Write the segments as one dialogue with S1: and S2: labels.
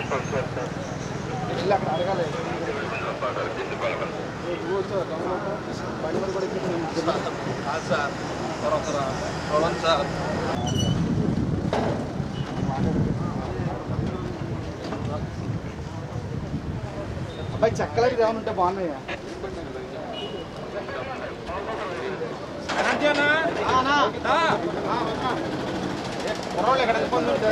S1: వెళ్ళి అక్కడ అడగాలి కూర్చో, గమనించు. బండి మీద కూడా ఎక్కించు.
S2: సార్ తర్వాత చూడండి సార్
S1: అబ్బాయి చెక్కలకి ఏమైనా ఉంటే బాగున్నాయా కుర్రోళ్ళు ఎక్కడ ఇబ్బంది ఉంటే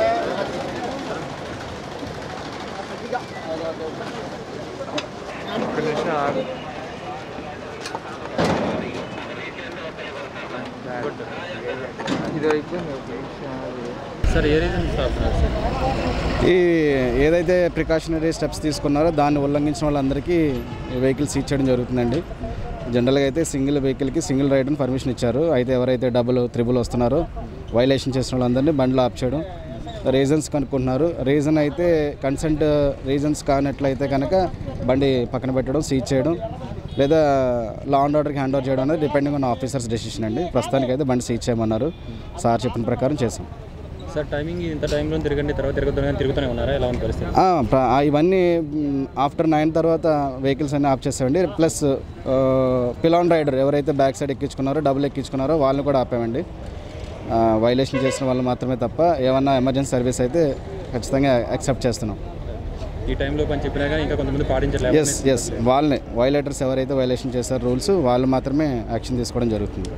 S3: సార్ ఏ రీజన్ ఆపుతున్నారు సార్
S1: ఈ ఏదైతే ప్రికాషనరీ స్టెప్స్ తీసుకున్నారో దాన్ని ఉల్లంఘించిన వాళ్ళందరికీ వెహికల్ సీజ్ చేయడం జరుగుతుందండి జనరల్గా అయితే సింగిల్ వెహికల్కి సింగిల్ రైడ్ అని పర్మిషన్ ఇచ్చారు అయితే ఎవరైతే డబుల్ త్రిబుల్ వస్తున్నారో వైలేషన్ చేసిన వాళ్ళందరినీ బండ్లు ఆప్ చేయడం రీజన్స్ కనుక్కుంటున్నారు రీజన్ అయితే కన్సెంట్ రీజన్స్ కానట్లయితే కనుక బండి పక్కన పెట్టడం సీజ్ చేయడం లేదా లా అండ్ ఆర్డర్కి హ్యాండ్ ఓవర్ చేయడం అనేది డిపెండింగ్ ఆన్ ఆఫీసర్స్ డెసిషన్ అండి ప్రస్తుతానికి అయితే బండి సీజ్ చేయమన్నారు సార్ చెప్పిన ప్రకారం చేసాం
S3: సార్ టైమింగ్ ఇంత టైంలో తిరగండి తర్వాత తిరుగుతూనే తిరుగుతూనే ఉన్నారా ఎలా ఉంది పరిస్థితి
S1: ఆ, ప్ర- ఆ, ఇవన్నీ ఆఫ్టర్ నైన్ తర్వాత వెహికల్స్ అన్ని ఆఫ్ చేసామండి ప్లస్ పిలాన్ రైడర్ ఎవరైతే బ్యాక్ సైడ్ ఎక్కించుకున్నారో డబుల్ ఎక్కించుకున్నారో వాళ్ళని కూడా ఆపామండి వైలేషన్ చేసిన వాళ్ళు మాత్రమే తప్ప ఏమన్నా ఎమర్జెన్సీ సర్వీస్ అయితే ఖచ్చితంగా యాక్సెప్ట్ చేస్తున్నాం
S3: ఈ టైంలో పని చెప్పినా కానీ ఇంకా కొంతమంది పాటించట్లేదు
S1: ఎస్ ఎస్ వాళ్ళని వైలేటర్స్ ఎవరైతే వైలేషన్ చేశారో రూల్స్ వాళ్ళు మాత్రమే యాక్షన్ తీసుకోవడం జరుగుతుంది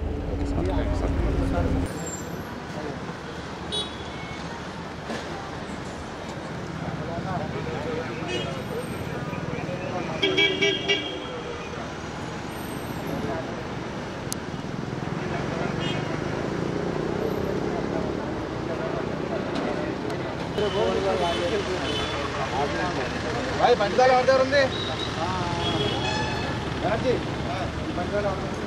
S1: పంచదార ఎవరి ఉంది ఎనర్జీ పంచదార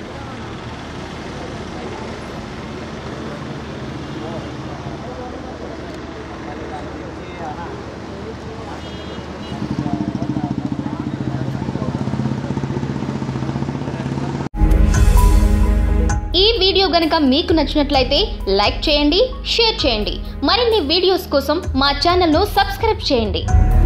S4: ఈ వీడియో గనక మీకు నచ్చినట్లయితే లైక్ చేయండి షేర్ చేయండి మరిన్ని వీడియోస్ కోసం మా ఛానల్ను సబ్స్క్రైబ్ చేయండి